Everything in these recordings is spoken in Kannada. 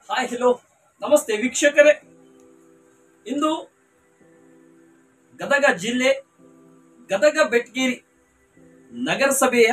ಹಾಯ್ ಹಲೋ ನಮಸ್ತೆ ವೀಕ್ಷಕರೇ ಇಂದು ಗದಗ ಜಿಲ್ಲೆ ಗದಗ ಬೆಟ್ಗೇರಿ ನಗರಸಭೆಯ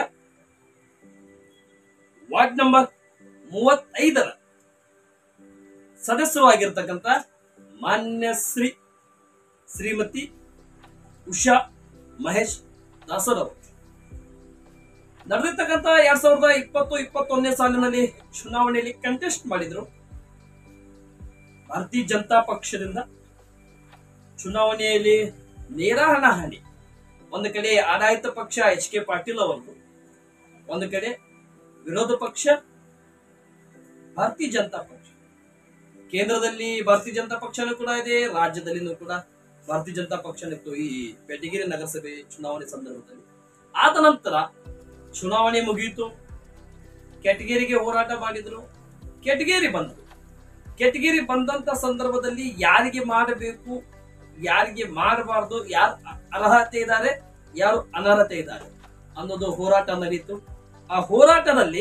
ವಾರ್ಡ್ ನಂಬರ್ ಮೂವತ್ತೈದರ ಸದಸ್ಯರು ಆಗಿರ್ತಕ್ಕಂಥ ಮಾನ್ಯ ಶ್ರೀ ಶ್ರೀಮತಿ ಉಷಾ ಮಹೇಶ್ ದಾಸರ್ ಅವರು ನಡೆದಿರ್ತಕ್ಕಂಥ ಎರಡ್ ಸಾವಿರದ ಇಪ್ಪತ್ತು ಇಪ್ಪತ್ತೊಂದನೇ ಸಾಲಿನಲ್ಲಿ ಚುನಾವಣೆಯಲ್ಲಿ ಕಂಟೆಸ್ಟ್ ಮಾಡಿದ್ರು ಭಾರತೀಯ ಜನತಾ ಪಕ್ಷದಿಂದ ಚುನಾವಣೆಯಲ್ಲಿ ನೇರ ಹಣಾಹಣಿ ಒಂದು ಕಡೆ ಆಡಳಿತ ಪಕ್ಷ ಎಚ್ ಕೆ ಪಾಟೀಲ್ ಅವರದು ಒಂದು ಕಡೆ ವಿರೋಧ ಪಕ್ಷ ಭಾರತೀಯ ಜನತಾ ಪಕ್ಷ ಕೇಂದ್ರದಲ್ಲಿ ಭಾರತೀಯ ಜನತಾ ಪಕ್ಷನೂ ಕೂಡ ಇದೆ ರಾಜ್ಯದಲ್ಲಿನೂ ಕೂಡ ಭಾರತೀಯ ಜನತಾ ಪಕ್ಷ ಇತ್ತು ಈ ಬೆಟಗಿರಿ ನಗರಸಭೆ ಚುನಾವಣೆ ಸಂದರ್ಭದಲ್ಲಿ ಆದ ನಂತರ ಚುನಾವಣೆ ಮುಗಿಯಿತು ಕೆಟಗೇರಿಗೆ ಹೋರಾಟ ಮಾಡಿದ್ರು ಕೆಟಗೇರಿ ಬಂದರು ಕೆಟಗೇರಿ ಬಂದಂತ ಸಂದರ್ಭದಲ್ಲಿ ಯಾರಿಗೆ ಮಾಡಬೇಕು ಯಾರಿಗೆ ಮಾಡಬಾರ್ದು ಯಾರು ಅರ್ಹತೆ ಇದ್ದಾರೆ ಯಾರು ಅನರ್ಹತೆ ಇದ್ದಾರೆ ಅನ್ನೋದು ಹೋರಾಟ ನಡೀತು ಆ ಹೋರಾಟದಲ್ಲಿ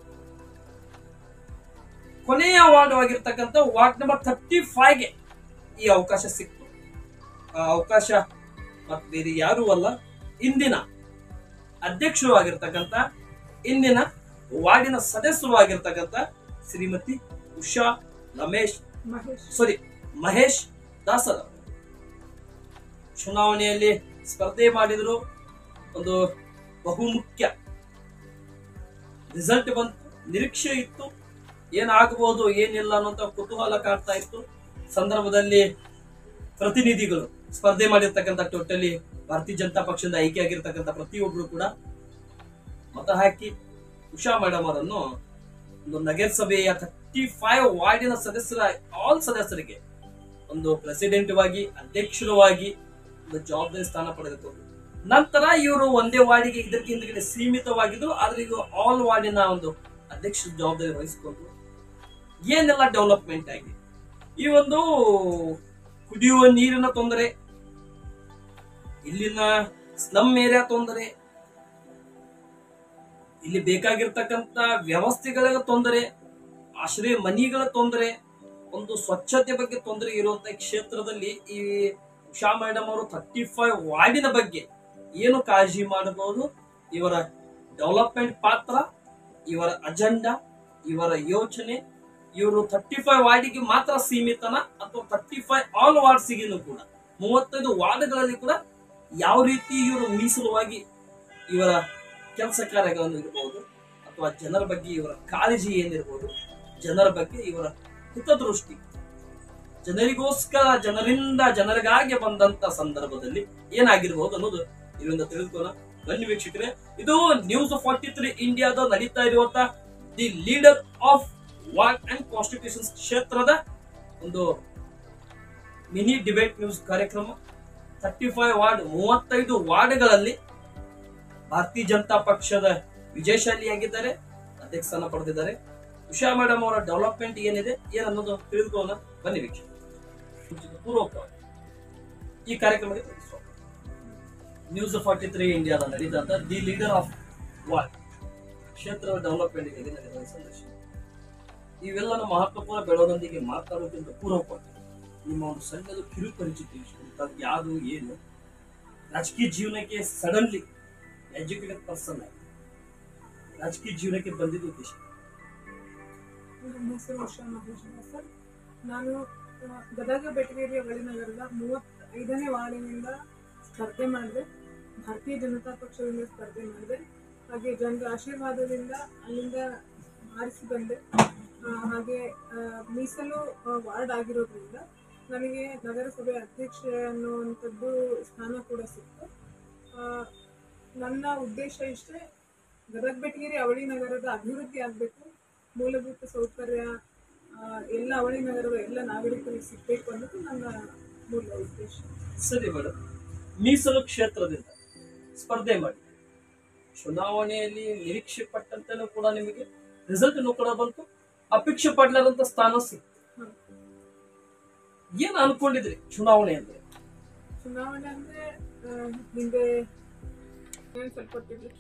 ಕೊನೆಯ ವಾರ್ಡ್ ಆಗಿರ್ತಕ್ಕಂಥ ವಾರ್ಡ್ ನಂಬರ್ ಥರ್ಟಿ ಫೈವ್ಗೆ ಈ ಅವಕಾಶ ಸಿಕ್ತು ಆ ಅವಕಾಶ ಮತ್ತೆ ಬೇರೆ ಯಾರೂ ಅಲ್ಲ ಇಂದಿನ ಅಧ್ಯಕ್ಷರು ಆಗಿರ್ತಕ್ಕಂಥ ಇಂದಿನ ವಾರ್ಡಿನ ಸದಸ್ಯರು ಆಗಿರ್ತಕ್ಕಂಥ ಶ್ರೀಮತಿ ಉಷಾ ರಮೇಶ್ ಮಹೇಶ್ ಸಾರಿ ಮಹೇಶ್ ದಾಸರ ಚುನಾವಣೆಯಲ್ಲಿ ಸ್ಪರ್ಧೆ ಮಾಡಿದ್ರು ಒಂದು ಬಹುಮುಖ್ಯ ರಿಸಲ್ಟ್ ಬಂತು ನಿರೀಕ್ಷೆ ಇತ್ತು ಏನಾಗಬಹುದು ಏನಿಲ್ಲ ಅನ್ನೋಂತ ಕುತೂಹಲ ಕಾಡ್ತಾ ಇತ್ತು ಸಂದರ್ಭದಲ್ಲಿ ಪ್ರತಿನಿಧಿಗಳು ಸ್ಪರ್ಧೆ ಮಾಡಿರ್ತಕ್ಕಂಥ ಟೋಟಲಿ ಭಾರತೀಯ ಜನತಾ ಪಕ್ಷದಿಂದ ಆಯ್ಕೆ ಆಗಿರ್ತಕ್ಕಂಥ ಪ್ರತಿಯೊಬ್ರು ಕೂಡ ಮತ ಹಾಕಿ ಉಷಾ ಮೇಡಮ್ ಅವರನ್ನು ಒಂದು ನಗರಸಭೆಯ ಥರ್ಟಿ ಫೈವ್ ವಾರ್ಡಿನ ಸದಸ್ಯರ ಆಲ್ ಸದಸ್ಯರಿಗೆ ಒಂದು ಪ್ರೆಸಿಡೆಂಟ್ ವಾಗಿ ಅಧ್ಯಕ್ಷರವಾಗಿ ಒಂದು ಜವಾಬ್ದಾರಿ ಸ್ಥಾನ ಪಡೆದುಕೊಂಡು ನಂತರ ಇವರು ಒಂದೇ ವಾರ್ಡಿಗೆ ಇದಕ್ಕೆ ಹಿಂದ್ಗಡೆ ಸೀಮಿತವಾಗಿದ್ರು ಆದ್ರೆ ಈಗ ಆಲ್ ವಾರ್ಡಿನ ಒಂದು ಅಧ್ಯಕ್ಷ ಜವಾಬ್ದಾರಿ ವಹಿಸಿಕೊಂಡು ಏನೆಲ್ಲ ಡೆವಲಪ್ಮೆಂಟ್ ಆಗಿದೆ ಈ ಒಂದು ಕುಡಿಯುವ ನೀರಿನ ತೊಂದರೆ ಇಲ್ಲಿನ ಸ್ಲಮ್ ಏರಿಯಾ ತೊಂದರೆ ಇಲ್ಲಿ ಬೇಕಾಗಿರ್ತಕ್ಕಂತ ವ್ಯವಸ್ಥೆಗಳ ತೊಂದರೆ ಆಶ್ರಯ ಮನಿಗಳ ತೊಂದರೆ ಒಂದು ಸ್ವಚ್ಛತೆ ಬಗ್ಗೆ ತೊಂದರೆ ಇರುವಂತ ಕ್ಷೇತ್ರದಲ್ಲಿ ಈ ಉಷಾ ಮೇಡಮ್ ಅವರು ಥರ್ಟಿ ಫೈವ್ ವಾರ್ಡಿನ ಬಗ್ಗೆ ಏನು ಕಾಳಜಿ ಮಾಡಬಹುದು ಇವರ ಡೆವಲಪ್ಮೆಂಟ್ ಪಾತ್ರ ಇವರ ಅಜೆಂಡಾ ಇವರ ಯೋಚನೆ ಇವರು ಥರ್ಟಿ ಫೈವ್ ವಾರ್ಡಿಗೆ ಮಾತ್ರ ಸೀಮಿತನ ಅಥವಾ ಥರ್ಟಿ ಫೈವ್ ಆಲ್ ವಾರ್ಡ್ಸಿಗೂ ಕೂಡ ಮೂವತ್ತೈದು ವಾರ್ಡ್ಗಳಲ್ಲಿ ಕೂಡ ಯಾವ ರೀತಿ ಇವರು ಮೀಸಲುವಾಗಿ ಇವರ ಕೆಲಸ ಕಾರ್ಯಗಳನ್ನು ಇರಬಹುದು ಅಥವಾ ಜನರ ಬಗ್ಗೆ ಇವರ ಕಾಳಜಿ ಏನಿರ್ಬೋದು ಜನರ ಬಗ್ಗೆ ಇವರ ಹಿತದೃಷ್ಟಿ ಜನರಿಗೋಸ್ಕರ ಜನರಿಂದ ಜನರಿಗಾಗಿ ಬಂದಂತ ಸಂದರ್ಭದಲ್ಲಿ ಏನಾಗಿರ್ಬಹುದು ಅನ್ನೋದು ಇದರಿಂದ ತಿಳಿದುಕೋಣ ಬನ್ನಿ ವೀಕ್ಷಕರೇ ಇದು ನ್ಯೂಸ್ ಫಾರ್ಟಿ ತ್ರೀ ಇಂಡಿಯಾದ ನಡೀತಾ ಇರುವಂತ the leader of ward and constitution ಕ್ಷೇತ್ರದ ಒಂದು ಮಿನಿ ಡಿಬೇಟ್ ನ್ಯೂಸ್ ಕಾರ್ಯಕ್ರಮ ಥರ್ಟಿ ಫೈವ್ ವಾರ್ಡ್ ಮೂವತ್ತೈದು ವಾರ್ಡ್ಗಳಲ್ಲಿ ಭಾರತೀಯ ಜನತಾ ಪಕ್ಷದ ವಿಜಯಶಾಲಿಯಾಗಿದ್ದಾರೆ ಅಧ್ಯಕ್ಷ ಸ್ಥಾನ ಪಡೆದಿದ್ದಾರೆ ಉಷಾ ಮೇಡಮ್ ಅವರ ಡೆವಲಪ್ಮೆಂಟ್ ಏನಿದೆ ಏನನ್ನೋದು ತಿಳಿದುಕೊಳ್ಳೋಣ ಬನ್ನಿ ವೀಕ್ಷಕ ಪೂರ್ವಕವಾಗಿ ಈ ಕಾರ್ಯಕ್ರಮಕ್ಕೆ ತಿಳಿಸುವ ನ್ಯೂಸ್ ಫಾರ್ಟಿ ತ್ರೀ ಇಂಡಿಯಾದ ನಡೆದಂತ ದಿ ಲೀಡರ್ ಆಫ್ ವಾರ್ಡ್ ಕ್ಷೇತ್ರದ ಡೆವಲಪ್ಮೆಂಟ್ ಇದೆ ನಡೆದ ಸಂದರ್ಶನ ಇವೆಲ್ಲ ಮಹತ್ವಪೂರ್ಣ ಬೆಳವಣಿಗೆಗೆ ಮಾತಾಡೋದ್ರಿಂದ ಪೂರ್ವಕವಾಗಿ ನಿಮ್ಮ ಒಂದು ಸಣ್ಣದು ಕಿರು ಪರಿಚಿತಿ ಇಷ್ಟು ಯಾವುದು ಏನು ರಾಜಕೀಯ ಜೀವನಕ್ಕೆ ಸಡನ್ಲಿ ಎಜುಕೇಟೆಡ್ ಪರ್ಸನ್ ಆಗಿ ರಾಜಕೀಯ ಜೀವನಕ್ಕೆ ಬಂದಿದ್ದು ಉದ್ದೇಶ ನನ್ನ ಹೆಸರು ಉಷಾ ಮಹೇಶ್ ಸರ್ ನಾನು ಆ, ಗದಗ ಬೆಟಗೇರಿ ನಗರದ ಮೂವತ್ತೈದನೇ ವಾರ್ಡಿನಿಂದ ಸ್ಪರ್ಧೆ ಮಾಡಿದೆ ಭಾರತೀಯ ಜನತಾ ಪಕ್ಷದಿಂದ ಸ್ಪರ್ಧೆ ಮಾಡಿದೆ ಹಾಗೆ ಜನರ ಆಶೀರ್ವಾದದಿಂದ ಅಲ್ಲಿಂದ ಆರಿಸಿ ಬಂದೆ ಆ, ಹಾಗೆ ಆ, ಮೀಸಲು ಆ, ವಾರ್ಡ್ ಆಗಿರೋದ್ರಿಂದ ನನಗೆ ನಗರಸಭೆ ಅಧ್ಯಕ್ಷೆ ಅನ್ನುವಂಥದ್ದು ಸ್ಥಾನ ಕೂಡ ಸಿಕ್ತು ಆ, ನನ್ನ ಉದ್ದೇಶ ಇಷ್ಟೇ ಗದಗ ಬೆಟಗೇರಿ ಅವಳಿ ನಗರದ ಅಭಿವೃದ್ಧಿ ಆಗಬೇಕು ಮೂಲಭೂತ ಸೌಕರ್ಯ ಆ, ಎಲ್ಲ ಅವಳಿ ನಗರದ ಎಲ್ಲ ನಾಗರಿಕರಿಗೆ ಸಿಗಬೇಕು ಅನ್ನೋದು ನನ್ನ ಮೂಲ ಉದ್ದೇಶ ಸರಿ ಮೇಡಮ್ ಮೀಸಲು ಕ್ಷೇತ್ರದಿಂದ ಸ್ಪರ್ಧೆ ಮಾಡಿ ಚುನಾವಣೆಯಲ್ಲಿ ನಿರೀಕ್ಷೆ ಪಟ್ಟಂತೆನೂ ಕೂಡ ನಿಮಗೆ ರಿಸಲ್ಟ್ ಕೂಡ ಬಂತು ಅಪೇಕ್ಷೆ ಪಡ್ಲಾರಂತ ಸ್ಥಾನ ಸಿಕ್ತು ಹ್ಮ್. ಏನ್ ಅನ್ಕೊಂಡಿದ್ರಿ ಚುನಾವಣೆ ಅಂದ್ರೆ ಚುನಾವಣೆ ಅಂದ್ರೆ ಆ, ಹಿಂದೆ ಏನ್ ಸ್ವಲ್ಪ ಗೊತ್ತಿಲ್ಲ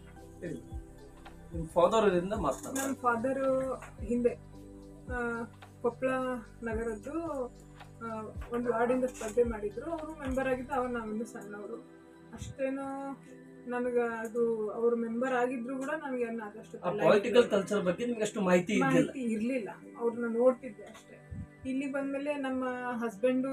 ನಿಮ್ ಫಾದರ್ ಇಂದ ಮಾತನಾಡ ನನ್ನ ಫಾದರು ಹಿಂದೆ ಆ, ಕೊಪ್ಪಳ ನಗರದ್ದು ಆ, ಒಂದು ವಾರ್ಡಿಂದ ಸ್ಪರ್ಧೆ ಮಾಡಿದ್ರು ಅವರು ಮೆಂಬರ್ ಆಗಿದ್ದು ಅವ್ರು ನಾವಿನ್ನು ಸಣ್ಣವರು ಅಷ್ಟೇನೋ ನನಗೆ ಅದು ಅವರು ಮೆಂಬರ್ ಆಗಿದ್ರು ಕೂಡ ನನಗೆ ಅನ್ನ ಅದಷ್ಟು ಆ ತಲೆ ಪೊಲಿಟಿಕಲ್ ಆಗಿಲ್ಲ. ಕಲ್ಚರ್ ಬಗ್ಗೆ ನಿಮ್ಗೆ ಅಷ್ಟು ಮಾಹಿತಿ ಇದ್ದಿಲ್ಲ ಮಾಹಿತಿ ಇರ್ಲಿಲ್ಲ ಅವ್ರನ್ನ ನೋಡ್ತಿದ್ದೆ ಅಷ್ಟೇ ಇಲ್ಲಿ ಬಂದ್ಮೇಲೆ ನಮ್ಮ ಹಸ್ಬೆಂಡು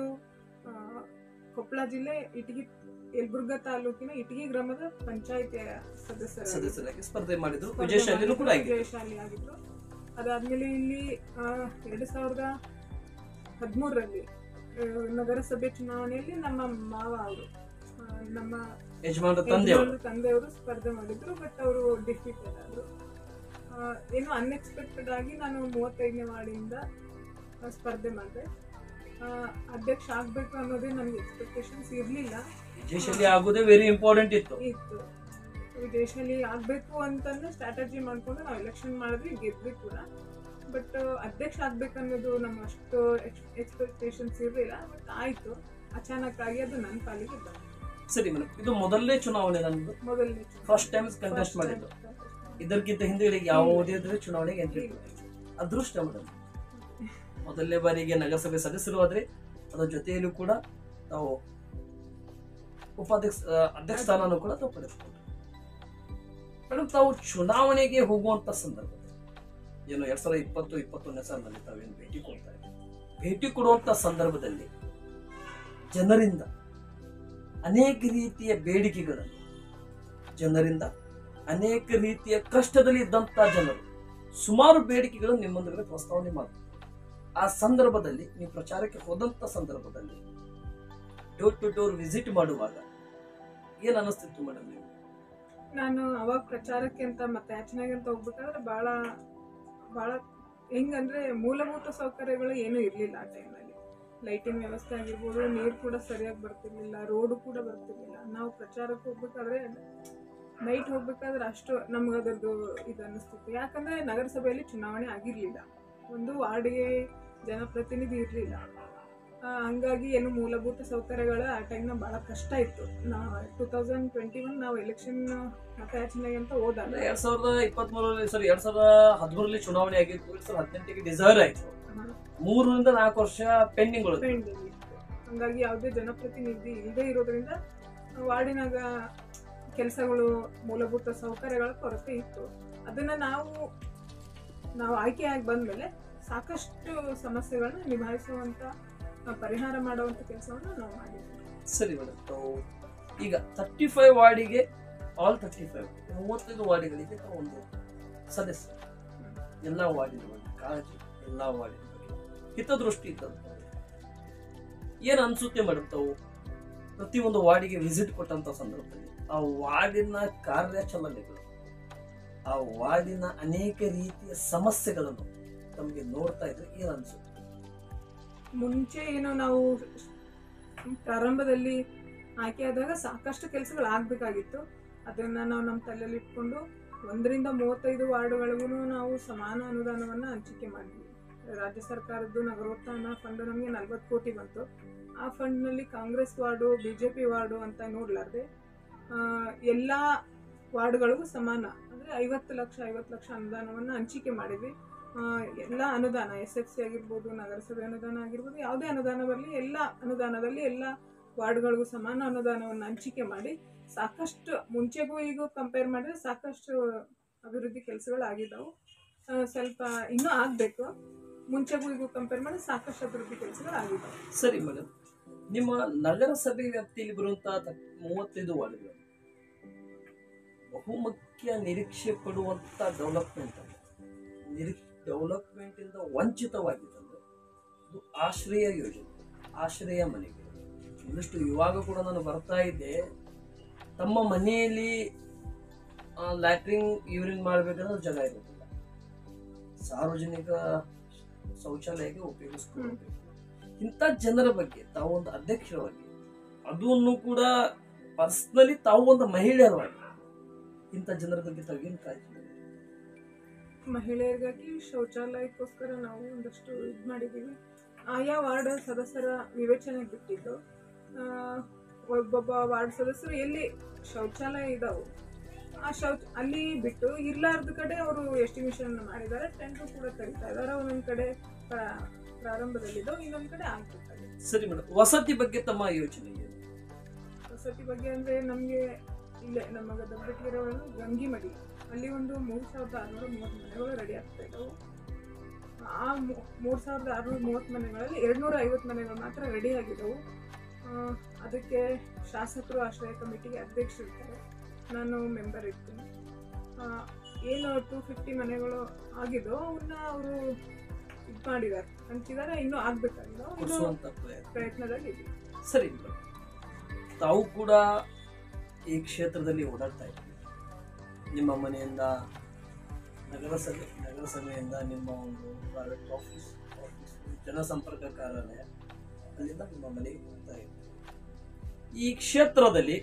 ಕೊಪ್ಪಳ ಜಿಲ್ಲೆ ಇಟಗಿ ಯಲಬುರ್ಗಾ ತಾಲೂಕಿನ ಇಟಗಿ ಗ್ರಾಮದ ಪಂಚಾಯತಿ ಸದಸ್ಯರು ಸದಸ್ಯರಾಗಿ ಸ್ಪರ್ಧೆ ಮಾಡಿದ್ರು ವಿಜಯಶಾಲಿನೂ ಕೂಡ ಆಗಿದೆ ವಿಜಯಶಾಲಿ ಆಗಿದ್ರು ಅದಾದ್ಮೇಲೆ ಇಲ್ಲಿ ಆ, ಎರಡು ಸಾವಿರದ ಹದಿಮೂರರಲ್ಲಿ ನಗರಸಭೆ ಚುನಾವಣೆಯಲ್ಲಿ ನಮ್ಮ ಮಾವ ಅವರು ನಮ್ಮ ಯಜಮಾನ್ರ ತಂದೆಯವರು ಯಜಮಾನ್ರ ತಂದೆಯವರು ಸ್ಪರ್ಧೆ ಮಾಡಿದ್ರು ಬಟ್ ಅವರು ಡಿಫೀಟೆಡ್ ಆದ್ರು ಆ, ಏನೋ ಅನ್ಎಕ್ಸ್ಪೆಕ್ಟೆಡ್ ಆಗಿ ನಾನು ಮೂವತ್ತೈದನೇ ವಾರ್ಡಿಂದ ಆ, ಸ್ಪರ್ಧೆ ಮಾಡಿದೆ ಅಧ್ಯಕ್ಷ ಆಗ್ಬೇಕು ಅನ್ನೋದೇ ನನಗೆ ಎಕ್ಸ್ಪೆಕ್ಟೇಷನ್ಸ್ ಇರಲಿಲ್ಲ ವಿಜಯಶಾಲಿ ಆಗೋದೇ ವೆರಿ ಇಂಪಾರ್ಟೆಂಟ್ ಇತ್ತು ಇತ್ತು ವಿದೇಶದಲ್ಲಿ ಆಗ್ಬೇಕು ಅಂತಂದ್ರೆ ಸ್ಟ್ರಾಟಜಿ ಮಾಡ್ಕೊಂಡು ನಾವು ಎಲೆಕ್ಷನ್ ಮಾಡಿದ್ವಿ ಗೆದ್ವಿ ಕೂಡ ಬಟ್ ಅಧ್ಯಕ್ಷ ಆಗ್ಬೇಕು ಅನ್ನೋದು ನಮ್ಮ ಅಷ್ಟು ಎಕ್ಸ್ಪೆಕ್ಟೇಷನ್ಸ್ ಇರಲಿಲ್ಲ ಬಟ್ ಆಯ್ತು ಅಚಾನಕ್ ಆಗಿ ಅದು ನನ್ನ ಪಾಲಿಗೆ ಬಂತು ಸರಿ ಮೇಡಮ್ ಇದು ಮೊದಲನೇ ಚುನಾವಣೆ ನಮ್ದು ಮೊದಲನೇ ಫಸ್ಟ್ ಟೈಮ್ ಕಂಟೆಸ್ಟ್ ಮಾಡಿದ್ದು ಇದಕ್ಕಿಂತ ಹಿಂದೆ ಯಾವುದೇ ಚುನಾವಣೆಗೆ ಎಂಟ್ರಿ ಅದೃಷ್ಟ ಮೇಡಮ್ ಮೊದಲನೇ ಬಾರಿಗೆ ನಗರಸಭೆ ಸದಸ್ಯರು ಆದ್ರೆ ಅದರ ಜೊತೆಯಲ್ಲೂ ಕೂಡ ತಾವು ಉಪಾಧ್ಯಕ್ಷ ಆ, ಅಧ್ಯಕ್ಷ ಸ್ಥಾನನೂ ಕೂಡ ತಾವು ಪಡೆದುಕೊಂಡ್ರು ಮೇಡಮ್ ತಾವು ಚುನಾವಣೆಗೆ ಹೋಗುವಂತ ಸಂದರ್ಭದಲ್ಲಿ ಏನು ಎರಡ್ ಸಾವಿರದ ಇಪ್ಪತ್ತು ಇಪ್ಪತ್ತೊಂದನೇ ಸಾಲಿನಲ್ಲಿ ತಾವೇನು ಭೇಟಿ ಕೊಡ್ತಾ ಇದ್ದೀವಿ ಭೇಟಿ ಕೊಡುವಂತ ಸಂದರ್ಭದಲ್ಲಿ ಜನರಿಂದ ಅನೇಕ ರೀತಿಯ ಬೇಡಿಕೆಗಳನ್ನು ಜನರಿಂದ ಅನೇಕ ರೀತಿಯ ಕಷ್ಟದಲ್ಲಿ ಇದ್ದಂತ ಜನರು ಸುಮಾರು ಬೇಡಿಕೆಗಳು ನಿಮ್ಮ ಮುಂದೆ ಪ್ರಸ್ತಾವನೆ ಮಾಡ್ತಾರೆ ಆ ಸಂದರ್ಭದಲ್ಲಿ ನೀವು ಪ್ರಚಾರಕ್ಕೆ ಹೋದಂತ ಸಂದರ್ಭದಲ್ಲಿ ಡೋರ್ ಟು ಡೋರ್ ವಿಸಿಟ್ ಮಾಡುವಾಗ ಏನ್ ಅನಿಸ್ತಿತ್ತು ಮೇಡಮ್ ನೀವು ನಾನು ಅವಾಗ ಪ್ರಚಾರಕ್ಕೆ ಅಂತ ಮತ್ತೆ ಯಾಚನೆಗೆ ಅಂತ ಹೋಗ್ಬೇಕಾದ್ರೆ ಭಾಳ ಭಾಳ ಹೆಂಗಂದ್ರೆ ಮೂಲಭೂತ ಸೌಕರ್ಯಗಳು ಏನೂ ಇರಲಿಲ್ಲ ಆ ಟೈಮಲ್ಲಿ ಲೈಟಿಂಗ್ ವ್ಯವಸ್ಥೆ ಆಗಿರ್ಬೋದು ನೀರು ಕೂಡ ಸರಿಯಾಗಿ ಬರ್ತಿರ್ಲಿಲ್ಲ ರೋಡು ಕೂಡ ಬರ್ತಿರ್ಲಿಲ್ಲ ನಾವು ಪ್ರಚಾರಕ್ಕೆ ಹೋಗ್ಬೇಕಾದ್ರೆ ನೈಟ್ ಹೋಗ್ಬೇಕಾದ್ರೆ ಅಷ್ಟು ನಮ್ಗೆ ಅದರದ್ದು ಇದು ಅನ್ನಿಸ್ತಿತ್ತು ಯಾಕಂದ್ರೆ ನಗರಸಭೆಯಲ್ಲಿ ಚುನಾವಣೆ ಆಗಿರಲಿಲ್ಲ ಒಂದು ವಾರ್ಡ್ಗೆ ಜನಪ್ರತಿನಿಧಿ ಇರಲಿಲ್ಲ ಹಂಗಾಗಿ ಏನು ಮೂಲಭೂತ ಸೌಕರ್ಯಗಳ ಆ ಟೈಮ್ನ ಭಾಳ ಕಷ್ಟ ಇತ್ತು ನಾ ಟೂ ತೌಸಂಡ್ ಟ್ವೆಂಟಿ ಒನ್ ನಾವು ಎಲೆಕ್ಷನ್ ಮತಯಾಚನೆಗೆ ಅಂತ ಹೋದಾಗ ಎರಡ್ ಸಾವಿರದ ಇಪ್ಪತ್ತ್ ಮೂರರಲ್ಲಿ ಸಾರಿ ಎರಡ್ ಸಾವಿರದ ಹದಿಮೂರರಲ್ಲಿ ಚುನಾವಣೆ ಆಗಿತ್ತು ಎರಡ್ ಸಾವಿರದ ಹದಿನೆಂಟಿಗೆ ಡಿಸೈರ್ ಆಯ್ತು ಮೂರರಿಂದ ನಾಲ್ಕು ವರ್ಷ ಪೆಂಡಿಂಗ್ ಉಳಿದು ಪೆಂಡಿಂಗ್ ಇತ್ತು ಹಂಗಾಗಿ ಯಾವುದೇ ಜನಪ್ರತಿನಿಧಿ ಇಲ್ಲದೆ ಇರೋದ್ರಿಂದ ವಾರ್ಡಿನಾಗ ಕೆಲಸಗಳು ಮೂಲಭೂತ ಸೌಕರ್ಯಗಳ ಕೊರತೆ ಇತ್ತು ಅದನ್ನ ನಾವು ನಾವು ಆಯ್ಕೆಯಾಗಿ ಬಂದ್ಮೇಲೆ ಸಾಕಷ್ಟು ಸಮಸ್ಯೆಗಳನ್ನ ನಿಭಾಯಿಸುವಂತ ಆ, ಪರಿಹಾರ ಮಾಡುವಂತ ಕೆಲಸವನ್ನ ನಾವು ಮಾಡಿದ್ವಿ ಸರಿ ಮೇಡಮ್ ತಾವು ಈಗ ತರ್ಟಿ ಫೈವ್ ವಾರ್ಡಿಗೆ ಆಲ್ ತರ್ಟಿ ಫೈವ್ ಮೂವತ್ತೈದು ವಾರ್ಡ್ಗಳಿಗೆ ತಾವು ಒಂದು ಸದಸ್ಯ ಎಲ್ಲ ವಾರ್ಡಿನ ಬಗ್ಗೆ ಕಾಳಜಿ ಎಲ್ಲ ವಾರ್ಡಿನ ಬಗ್ಗೆ ಹಿತದೃಷ್ಟಿ ಇದ್ದಂತ ಏನ್ ಅನ್ಸುತ್ತೆ ಮೇಡಮ್ ತಾವು ಪ್ರತಿಯೊಂದು ವಾರ್ಡಿಗೆ ವಿಸಿಟ್ ಕೊಟ್ಟಂತ ಸಂದರ್ಭದಲ್ಲಿ ಆ ವಾರ್ಡಿನ ಕಾರ್ಯಾಚರಣೆಗಳು ಆ ವಾರ್ಡಿನ ಅನೇಕ ರೀತಿಯ ಸಮಸ್ಯೆಗಳನ್ನು ತಮಗೆ ನೋಡ್ತಾ ಇದ್ರೆ ಏನ್ ಅನ್ಸುತ್ತೆ ಮುಂಚೆ ಏನು ನಾವು ಪ್ರಾರಂಭದಲ್ಲಿ ಆಯ್ಕೆಯಾದಾಗ ಸಾಕಷ್ಟು ಕೆಲಸಗಳು ಆಗಬೇಕಾಗಿತ್ತು ಅದನ್ನು ನಾವು ನಮ್ಮ ತಲೆಯಲ್ಲಿ ಇಟ್ಕೊಂಡು ಒಂದರಿಂದ ಮೂವತ್ತೈದು ವಾರ್ಡ್ಗಳಿಗೂ ನಾವು ಸಮಾನ ಅನುದಾನವನ್ನು ಹಂಚಿಕೆ ಮಾಡಿದ್ವಿ ರಾಜ್ಯ ಸರ್ಕಾರದ್ದು ನಗರೋತ್ಥಾನ ಫಂಡ್ ನಮಗೆ ನಲ್ವತ್ತು ಕೋಟಿ ಬಂತು ಆ ಫಂಡ್ನಲ್ಲಿ Congress ward B J P ward ಅಂತ ನೋಡ್ಲಾರ್ದೆ ಎಲ್ಲ ವಾರ್ಡ್ಗಳಿಗೂ ಸಮಾನ ಅಂದರೆ ಐವತ್ತು ಲಕ್ಷ ಐವತ್ತು ಲಕ್ಷ ಅನುದಾನವನ್ನು ಹಂಚಿಕೆ ಮಾಡಿದ್ವಿ ಆ, ಎಲ್ಲ ಅನುದಾನ ಎಸ್ ಎಫ್ ಸಿ ಆಗಿರ್ಬೋದು ನಗರಸಭೆ ಅನುದಾನ ಆಗಿರ್ಬೋದು ಯಾವುದೇ ಅನುದಾನ ಬರಲಿ ಎಲ್ಲ ಅನುದಾನದಲ್ಲಿ ಎಲ್ಲ ವಾರ್ಡ್ಗಳಿಗೂ ಸಮಾನ ಅನುದಾನವನ್ನು ಹಂಚಿಕೆ ಮಾಡಿ ಸಾಕಷ್ಟು ಮುಂಚೆಗೂ ಈಗೂ ಕಂಪೇರ್ ಮಾಡಿದ್ರೆ ಸಾಕಷ್ಟು ಅಭಿವೃದ್ಧಿ ಕೆಲಸಗಳು ಆಗಿದ್ದಾವೆ ಆ, ಸ್ವಲ್ಪ ಇನ್ನೂ ಆಗಬೇಕು ಮುಂಚೆಗೂ ಈಗೂ ಕಂಪೇರ್ ಮಾಡಿ ಸಾಕಷ್ಟು ಅಭಿವೃದ್ಧಿ ಕೆಲಸಗಳು ಆಗಿದ್ದಾವೆ ಸರಿ ಮೇಡಮ್ ನಿಮ್ಮ ನಗರಸಭೆ ವ್ಯಾಪ್ತಿಯಲ್ಲಿ ಬರುವಂತಹ ತ- ಮೂವತ್ತೈದು ವಾರ್ಡ್ಗಳು ಬಹುಮುಖ್ಯ ನಿರೀಕ್ಷೆ ಪಡುವಂತ ಡೆವಲಪ್ಮೆಂಟ್ ಅಲ್ಲ ನಿರೀ ಡೆವಲಪ್ಮೆಂಟ್ ಇಂದ ವಂಚಿತವಾಗಿದ್ದಂದ್ರೆ ಇದು ಆಶ್ರಯ ಯೋಜನೆ ಆಶ್ರಯ ಮನೆಗಳು ಇನ್ನಷ್ಟು ಇವಾಗ ಕೂಡ ನಾನು ಬರ್ತಾ ಇದ್ದೆ ತಮ್ಮ ಮನೆಯಲ್ಲಿ ಲ್ಯಾಟ್ರಿನ್ ಯೂರಿನ್ ಮಾಡಬೇಕಂದ್ರೆ ಜಾಗ ಇರೋದಿಲ್ಲ ಸಾರ್ವಜನಿಕ ಶೌಚಾಲಯಕ್ಕೆ ಉಪಯೋಗಿಸ್ಕೊಳ್ಬೇಕು ಇಂಥ ಜನರ ಬಗ್ಗೆ ತಾವು ಒಂದು ಅಧ್ಯಕ್ಷರವಾಗಿ ಅದನ್ನು ಕೂಡ ಪರ್ಸ್ನಲಿ ತಾವು ಒಂದು ಮಹಿಳೆಯರವಾಗಿ ಇಂಥ ಜನರ ಬಗ್ಗೆ ತಾವು ಏನು ಕಾಳಜಿ ಮಾಡಿದ್ದೀರಿ? ಮಹಿಳೆಯರಿಗಾಗಿ ಶೌಚಾಲಯಕ್ಕೋಸ್ಕರ ನಾವು ಒಂದಷ್ಟು ಇದು ಮಾಡಿದ್ದೀವಿ ಆಯಾ ವಾರ್ಡ್ ಸದಸ್ಯರ ವಿವೇಚನೆಗೆ ಬಿಟ್ಟಿದ್ದು ಆ, ಒಬ್ಬೊಬ್ಬ ವಾರ್ಡ್ ಸದಸ್ಯರು ಎಲ್ಲಿ ಶೌಚಾಲಯ ಇದಾವೆ ಆ ಶೌಚ ಅಲ್ಲಿ ಬಿಟ್ಟು ಇರ್ಲಾರ್ದ ಕಡೆ ಅವರು ಎಸ್ಟಿಮೇಷನ್ ಮಾಡಿದ್ದಾರೆ ಟೆಂಟ್ ಕೂಡ ತೆಗಿತಾ ಇದ್ದಾರೆ ಒಂದೊಂದ್ ಕಡೆ ಪ್ರ- ಪ್ರಾರಂಭದಲ್ಲಿದ್ದು ಇನ್ನೊಂದ್ ಕಡೆ ಆಗ್ಬೇಕಾಗಿದೆ ಸರಿ ಮೇಡಮ್ ವಸತಿ ಬಗ್ಗೆ ತಮ್ಮ ಯೋಚನೆ ಏನು ವಸತಿ ಬಗ್ಗೆ ಅಂದ್ರೆ ನಮ್ಗೆ ಇಲ್ಲೇ ನಮ್ಮ ಗದಗ ಗಂಗಿಮಡಿ ಅಲ್ಲಿ ಒಂದು ಮೂರ್ ಸಾವಿರದ ಆರ್ನೂರ ಮೂವತ್ತು ಮನೆಗಳು ರೆಡಿ ಆಗ್ತಾ ಇದ್ದವು ಆ ಮೂ- ಮೂರ್ ಸಾವಿರದ ಆರ್ನೂರ ಮೂವತ್ತು ಮನೆಗಳಲ್ಲಿ ಎರಡ್ನೂರ ಐವತ್ತು ಮನೆಗಳು ಮಾತ್ರ ರೆಡಿ ಆಗಿದ್ದವು ಆ, ಅದಕ್ಕೆ ಶಾಸಕರು ಆಶ್ರಯ ಕಮಿಟಿಗೆ ಅಧ್ಯಕ್ಷರಿರ್ತಾರೆ ನಾನು ಮೆಂಬರ್ ಇರ್ತೀನಿ ಆ, ಏನು ಟೂ ಫಿಫ್ಟಿ ಮನೆಗಳು ಆಗಿದ್ದೋ ಅವನ್ನ ಅವರು ಇದು ಮಾಡಿದ್ದಾರೆ ಹಂಚಿದ್ದಾರೆ ಇನ್ನೂ ಆಗ್ಬೇಕಾಗಿಲ್ಲ ಇನ್ನೂ ಕೊಡಿಸುವಂತ ಪ್ರಯತ್ನ ಪ್ರಯತ್ನದಲ್ಲಿ ಇದೆ ಸರಿ ಮೇಡಮ್ ತಾವು ಕೂಡ ಈ ಕ್ಷೇತ್ರದಲ್ಲಿ ಓಡಾಡ್ತಾ ಇದ್ದೀವಿ ನಿಮ್ಮ ಮನೆಯಿಂದ ನಗರಸಭೆ ನಗರಸಭೆಯಿಂದ ನಿಮ್ಮ ಒಂದು ಪ್ರೈವೇಟ್ ಆಫೀಸ್ ಆಫೀಸ್ ಜನಸಂಪರ್ಕ ಕಾರ್ಯಾಲಯ ಅಲ್ಲಿಂದ ನಿಮ್ಮ ಮನೆಗೆ ಹೋಗ್ತಾ ಇದ್ದೀವಿ ಈ ಕ್ಷೇತ್ರದಲ್ಲಿ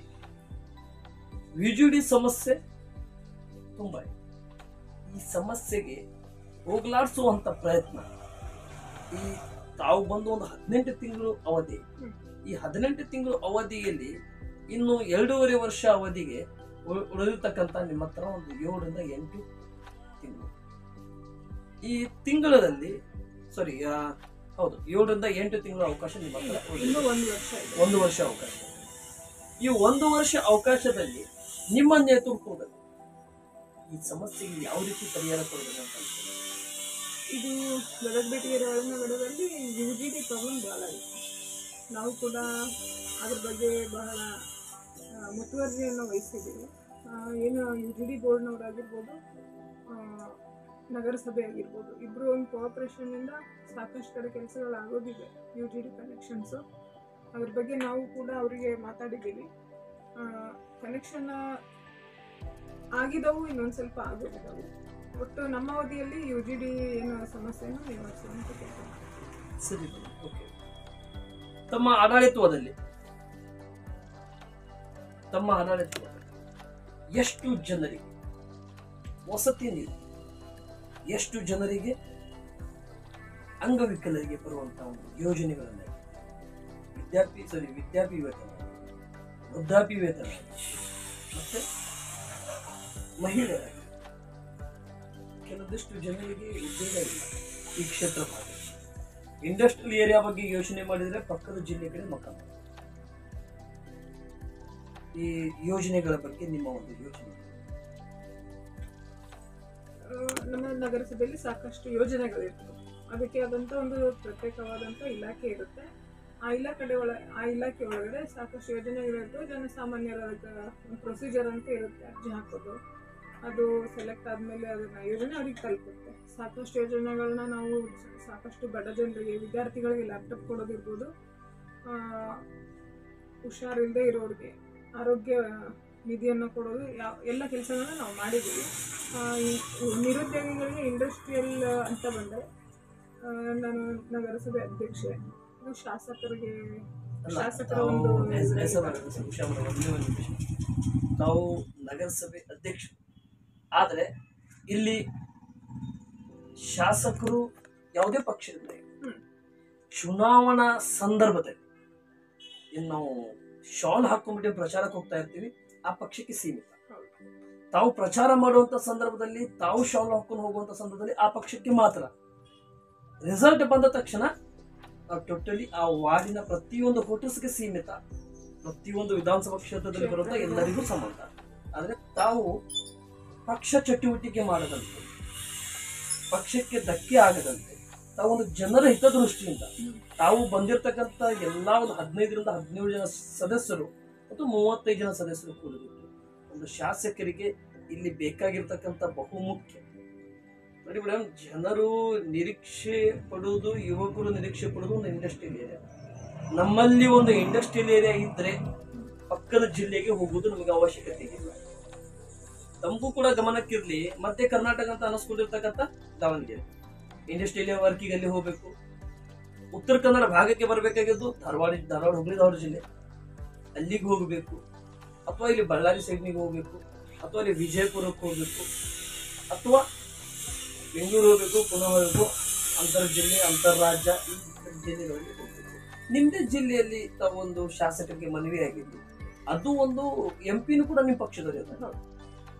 ವಿಜುಡಿ ಸಮಸ್ಯೆ ತುಂಬ ಇದೆ ಈ ಸಮಸ್ಯೆಗೆ ಹೋಗ್ಲಾಡಿಸುವಂತ ಪ್ರಯತ್ನ ಈ ತಾವು ಬಂದು ಒಂದು ಹದಿನೆಂಟು ತಿಂಗಳು ಅವಧಿ ಹ್ಮ್. ಈ ಹದಿನೆಂಟು ತಿಂಗಳು ಅವಧಿಯಲ್ಲಿ ಇನ್ನು ಎರಡೂವರೆ ವರ್ಷ ಅವಧಿಗೆ ಉಳ್- ಉಳಿದಿರ್ತಕ್ಕಂಥ ನಿಮ್ಮ ಹತ್ರ ಒಂದು ಏಳರಿಂದ ಎಂಟು ತಿಂಗಳು ಈ ತಿಂಗಳಲ್ಲಿ ಸಾರಿ ಹೌದು ಏಳರಿಂದ ಎಂಟು ತಿಂಗಳ ಅವಕಾಶ ನಿಮ್ಮ ಹತ್ರ ಉಳಿದಿದೆ. ಇನ್ನೂ ಒಂದು ವರ್ಷ ಇದೆ ಒಂದು ವರ್ಷ ಅವಕಾಶ ಈ ಒಂದು ವರ್ಷ ಅವಕಾಶದಲ್ಲಿ ನಿಮ್ಮ ನೇತೃತ್ವದಲ್ಲಿ ಈ ಸಮಸ್ಯೆಗೆ ಯಾವ ರೀತಿ ಪರಿಹಾರ ಕೊಡಬೇಕು ಅಂತ ಅನ್ಸುತ್ತೆ? ಇದು ಗದಗ ಬೇಟಿಗೆರೆ ಒಳನಗರದಲ್ಲಿ ಯು ಜಿ ಡಿ ಪ್ರಾಬ್ಲಮ್ ಭಾಳ ಇದೆ ನಾವು ಕೂಡ ಅದ್ರ ಬಗ್ಗೆ ಬಹಳ ಆ, ಮುತುವರ್ಜಿಯನ್ನು ವಹಿಸಿದ್ದೀವಿ ಆ, ಏನು ಯು ಜಿ ಡಿ ಬೋರ್ಡ್ನವರಾಗಿರ್ಬೋದು ಆ, ನಗರಸಭೆ ಆಗಿರ್ಬೋದು ಇಬ್ಬರು ಒಂದು ಕೋಆಪ್ರೇಷನ್ನಿಂದ ಸಾಕಷ್ಟು ಕಡೆ ಕೆಲಸಗಳಾಗೋದಿದೆ ಯು ಜಿ ಡಿ ಕನೆಕ್ಷನ್ಸು ಅದ್ರ ಬಗ್ಗೆ ನಾವು ಕೂಡ ಅವರಿಗೆ ಮಾತಾಡಿದ್ದೀವಿ ಕನೆಕ್ಷನ್ ಆಗಿದವು ಇನ್ನೊಂದು ಸ್ವಲ್ಪ ಆಗೋದಿದ್ದವು ಒಟ್ಟು ನಮ್ಮ ಅವಧಿಯಲ್ಲಿ ಯು ಜಿ ಡಿ ಏನು ಸಮಸ್ಯೆಯನ್ನು ನಿವಾರಿಸುವಂತ ಕೆಲಸ ಮಾಡ್ತೀವಿ. ಸರಿ ಓಕೆ ತಮ್ಮ ಆಡಳಿತದಲ್ಲಿ ತಮ್ಮ ಆಡಳಿತದಲ್ಲಿ ಎಷ್ಟು ಜನರಿಗೆ ವಸತಿ ನೀಡಿ ಎಷ್ಟು ಜನರಿಗೆ ಅಂಗವಿಕಲರಿಗೆ ಬರುವಂತಹ ಒಂದು ಯೋಜನೆಗಳನ್ನು ವಿದ್ಯಾರ್ಥಿ ಸಾರಿ ವಿದ್ಯಾರ್ಥಿ ವೇತನ ವೃದ್ಧಾಪ್ಯ ವೇತನ ಮತ್ತೆ ಮಹಿಳೆಯರಾಗಿ ಕೆಲವೊಂದಿಷ್ಟು ಜನರಿಗೆ ಉದ್ಯೋಗ ಇಲ್ಲ ಈ ಕ್ಷೇತ್ರ ಭಾಗ ಇಂಡಸ್ಟ್ರಿಯಲ್ ಏರಿಯಾ ಬಗ್ಗೆ ಯೋಚನೆ ಮಾಡಿದ್ರೆ ಪಕ್ಕದ ಜಿಲ್ಲೆ ಕಡೆ ಮಕ್ಕ ಈ ಯೋಜನೆಗಳ ಬಗ್ಗೆ ನಿಮ್ಮ ಒಂದು ಯೋಚನೆ ಆ, ನಮ್ಮ ನಗರಸಭೆಯಲ್ಲಿ ಸಾಕಷ್ಟು ಯೋಜನೆಗಳಿರ್ತವೆ ಅದಕ್ಕೆ ಆದಂಥ ಒಂದು ಪ್ರತ್ಯೇಕವಾದಂಥ ಇಲಾಖೆ ಇರುತ್ತೆ ಆ ಇಲಾಖೆ ಒಳ ಆ ಇಲಾಖೆ ಒಳಗಡೆ ಸಾಕಷ್ಟು ಯೋಜನೆಗಳಿರ್ತವೆ ಜನಸಾಮಾನ್ಯರ ಪ್ರೊಸೀಜರ್ ಅಂತ ಇರುತ್ತೆ ಅರ್ಜಿ ಹಾಕೋದು ಅದು ಸೆಲೆಕ್ಟ್ ಆದಮೇಲೆ ಅದನ್ನ ಯೋಜನೆ ಅವ್ರಿಗೆ ತಲುಪುತ್ತೆ ಸಾಕಷ್ಟು ಯೋಜನೆಗಳನ್ನ ನಾವು ಸಾಕಷ್ಟು ಬಡ ಜನರಿಗೆ ವಿದ್ಯಾರ್ಥಿಗಳಿಗೆ ಲ್ಯಾಪ್ಟಾಪ್ ಕೊಡೋದಿರ್ಬೋದು ಆ, ಹುಷಾರಿಲ್ಲದೆ ಇರೋರಿಗೆ ಆರೋಗ್ಯ ನಿಧಿಯನ್ನು ಕೊಡೋದು ಯಾವ ಎಲ್ಲ ಕೆಲಸಗಳನ್ನ ನಾವು ಮಾಡಿದ್ದೀವಿ ಆ, ಈ ನಿರುದ್ಯೋಗಿಗಳಿಗೆ ಇಂಡಸ್ಟ್ರಿಯಲ್ ಅಂತ ಬಂದರೆ ನಾನು ನಗರಸಭೆ ಅಧ್ಯಕ್ಷೆ ಇದು ಶಾಸಕರಿಗೆ ಅಲ್ಲ, ಶಾಸಕರ ತಾವು ಒಂದು ಹೆಸ್- ಹೆಸರು ಹೇಳಿ, ಸ್ವಲ್ಪ ಕ್ಷಮೆ ಮಾಡಿ, ಒಂದೇ ಒಂದು ನಿಮಿಷ. ತಾವು ನಗರಸಭೆ ಅಧ್ಯಕ್ಷರು ಆದರೆ ಇಲ್ಲಿ ಶಾಸಕರು ಯಾವುದೇ ಪಕ್ಷದಿಂದ ಇರಲಿ, ಹ್ಮ್. ಚುನಾವಣಾ ಸಂದರ್ಭದಲ್ಲಿ ಇನ್ನು ನಾವು ಶಾಲ್ ಹಾಕೊಂಡ್ಬಿಟ್ಟು ಪ್ರಚಾರಕ್ಕೆ ಹೋಗ್ತಾ ಇರ್ತೀವಿ ಆ ಪಕ್ಷಕ್ಕೆ ಸೀಮಿತ ಹೌದು. ತಾವು ಪ್ರಚಾರ ಮಾಡುವಂತ ಸಂದರ್ಭದಲ್ಲಿ ತಾವು ಶಾಲ್ ಹಾಕೊಂಡು ಹೋಗುವಂತ ಸಂದರ್ಭದಲ್ಲಿ ಆ ಪಕ್ಷಕ್ಕೆ ಮಾತ್ರ ರಿಸಲ್ಟ್ ಬಂದ ತಕ್ಷಣ ಟೋಟಲಿ ಆ ವಾರ್ಡಿನ ಪ್ರತಿಯೊಂದು ವೋಟರ್ಸ್ಗೆ ಸೀಮಿತ ಪ್ರತಿಯೊಂದು ವಿಧಾನಸಭಾ ಕ್ಷೇತ್ರದಲ್ಲಿ ಬರುವಂತ ಎಲ್ಲರಿಗೂ ಸಂಬಂಧ ಆದ್ರೆ ತಾವು ಪಕ್ಷ ಚಟುವಟಿಕೆ ಮಾಡದಂತೆ ಪಕ್ಷಕ್ಕೆ ಧಕ್ಕೆ ಆಗದಂತೆ ತಾವು ಒಂದು ಜನರ ಹಿತದೃಷ್ಟಿಯಿಂದ ತಾವು ಬಂದಿರತಕ್ಕಂತ ಎಲ್ಲಾ ಒಂದು ಹದಿನೈದರಿಂದ ಹದಿನೇಳು ಜನ ಸದಸ್ಯರು ಮತ್ತು ಮೂವತ್ತೈದು ಜನ ಸದಸ್ಯರು ಕೂಡಿಬಿಟ್ಟು ಒಂದು ಶಾಸಕರಿಗೆ ಇಲ್ಲಿ ಬೇಕಾಗಿರ್ತಕ್ಕಂಥ ಬಹುಮುಖ್ಯ ನೋಡಿ ಮೇಡಮ್ ಜನರು ನಿರೀಕ್ಷೆ ಪಡುವುದು ಯುವಕರು ನಿರೀಕ್ಷೆ ಪಡುವುದು ಒಂದು ಇಂಡಸ್ಟ್ರಿಯಲ್ ಏರಿಯಾ ನಮ್ಮಲ್ಲಿ ಒಂದು ಇಂಡಸ್ಟ್ರಿಯಲ್ ಏರಿಯಾ ಇದ್ರೆ ಪಕ್ಕದ ಜಿಲ್ಲೆಗೆ ಹೋಗುವುದು ನಮಗೆ ಅವಶ್ಯಕತೆ ಇಲ್ಲ ತಮಗೂ ಕೂಡ ಗಮನಕ್ಕಿರ್ಲಿ ಮಧ್ಯ ಕರ್ನಾಟಕ ಅಂತ ಅನಿಸ್ಕೊಂಡಿರ್ತಕ್ಕಂಥ ದಾವಣಗೆರೆ ಇಂಡಸ್ಟ್ರಿಯಲ್ ವರ್ಕಿಗೆ ಅಲ್ಲಿ ಹೋಗ್ಬೇಕು ಉತ್ತರ ಕನ್ನಡ ಭಾಗಕ್ಕೆ ಬರಬೇಕಾಗಿದ್ದು ಧಾರವಾಡ ಧಾರವಾಡ ಹುಬ್ಳಿ ಧಾರವಾಡ ಜಿಲ್ಲೆ ಅಲ್ಲಿಗೆ ಹೋಗಬೇಕು ಅಥವಾ ಇಲ್ಲಿ ಬಳ್ಳಾರಿ ಸೈಡ್ನಿಗೆ ಹೋಗ್ಬೇಕು ಅಥವಾ ಅಲ್ಲಿ ವಿಜಯಪುರಕ್ಕೆ ಹೋಗ್ಬೇಕು ಅಥವಾ ಬೆಂಗಳೂರು ಹೋಗ್ಬೇಕು ಪುನಃ ಹೋಗ್ಬೇಕು ಅಂತರ್ ಜಿಲ್ಲೆ ಅಂತರ್ರಾಜ್ಯ ಈ ಜಿಲ್ಲೆಗಳಲ್ಲಿ ಹೋಗ್ಬೇಕು ನಿಮ್ಮದೇ ಜಿಲ್ಲೆಯಲ್ಲಿ ತಾವೊಂದು ಶಾಸಕರಿಗೆ ಮನವಿ ಆಗಿದ್ದು ಅದು ಒಂದು ಎಂ ಪಿನೂ ಕೂಡ ನಿಮ್ಮ ಪಕ್ಷದಲ್ಲಿ ಇದ್ದಾರೆ.